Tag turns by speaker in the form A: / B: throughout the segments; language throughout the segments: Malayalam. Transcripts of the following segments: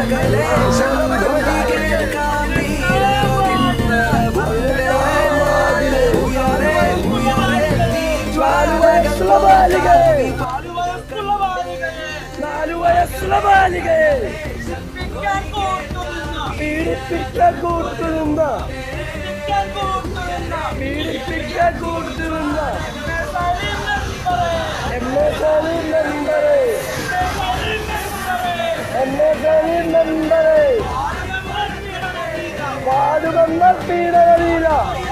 A: നാലു വയസ്സുള്ള ബാലികയെ പീഡിപ്പിക്കാൻ കൂട്ടുനിന്ന പീഡിപ്പിക്കാൻ കൂട്ടുനിന്ന എം എ സലീം മെമ്പറെ എം എ സലീം മെമ്പറെ പാടുവന്ന പീഡനലീല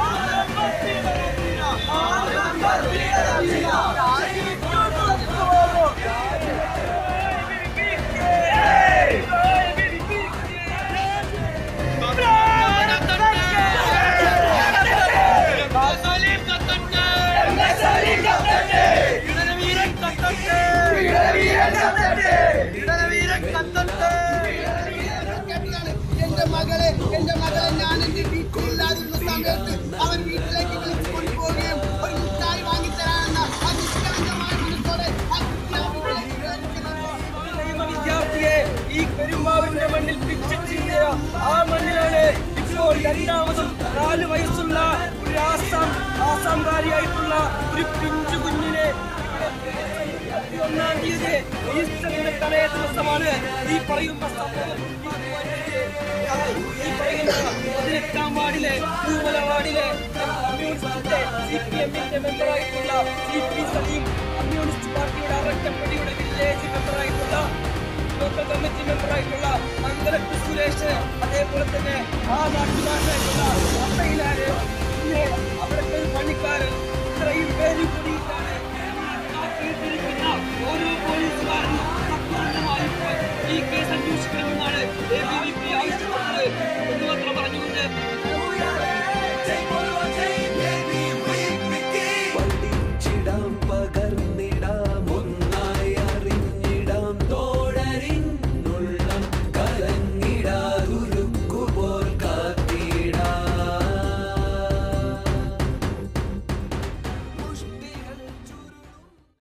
B: എന്റെ മകളെ എന്റെ മകളെ ഞാൻ എന്റെ വീട്ടിലില്ലാതിരുന്ന സമയത്ത് അവൻ വീട്ടിലേക്ക് വിളിച്ചു കൊണ്ടുപോവുകയും ഒരു മിഠായി വാങ്ങിത്തരാനെന്ന ആ നിഷ്കളങ്കമായ മനസ്സോടെ ആ കുട്ടി ആ വീട്ടിലേക്ക് കയറിച്ചെല്ലുമ്പോൾ
A: വിദ്യാർത്ഥിയെ ഈ പെരുമാവിന്റെ മണ്ണിൽ പിച്ചിച്ചിയ ആ മണ്ണിലാണ് ഇപ്പോൾ രണ്ടാമതും നാല് വയസ്സുള്ള ഒരു ആസാം ആസാംകാരിയായിട്ടുള്ള ഒരു പിഞ്ചു കുഞ്ഞിനെ ഒന്നാം തീയതി ഈസ്റ്ററിന്റെ തലേ ദിവസമാണ് ഈ പറയുന്ന സംഭവം ഈ പറയുന്ന പതിനെട്ടാം വാർഡിലെ പൂവല വാർഡിലെ കമ്മ്യൂണിസ്റ്റിന്റെ സി പി എമ്മിന്റെ മെമ്പറായിട്ടുള്ള സി പി സലീം കമ്മ്യൂണിസ്റ്റ് പാർട്ടിയുടെ അറക്കപ്പടിയുടെ വില്ലേജ് മെമ്പറായിട്ടുള്ള ലോക്കൽ കമ്മിറ്റി മെമ്പറായിട്ടുള്ള അങ്കലത്ത് സുരേഷ് അതേപോലെ തന്നെ ആ നാട്ടുകാരനായിട്ടുള്ള അപ്പയിലാര് പിന്നെ അവിടുത്തെ ഒരു പണിക്കാരൻ